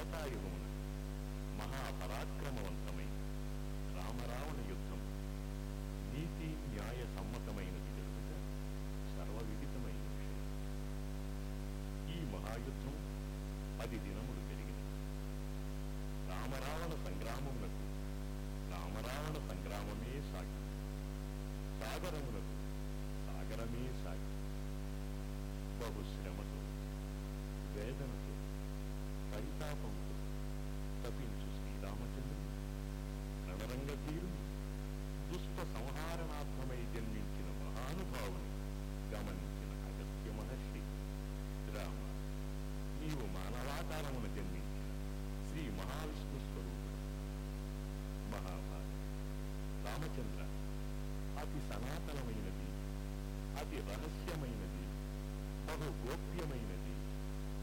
త్రేతాయుగమున మహాపరాక్రమవంతమైన రామరావణ యుద్ధం నీతి న్యాయ సమ్మతమైనది జరుగుగా సర్వవిదితమైన విషయం ఈ మహాయుద్ధం పది దినములు జరిగినది రామరావణ సంగ్రామమునకు రామరావణ సంగ్రామమే సాగి సాగరమునకు సాగరమే సాగి బహుశ్రమతో వేదనతో పరితాపంతో తపించు శ్రీరామచంద్రుడు రణరంగ తీరుని దుష్ట సంహారణాత్మమై జన్మించిన మహానుభావుని గమనించిన అగస్త్య మహర్షి రామ నీవు మానవాకారమున జన్మించిన శ్రీ మహావిష్ణు స్వరూపుడు మహాభారత రామచంద్ర అతి సనాతనమైనది అతి రహస్యమైనది బహు గోప్యమైనది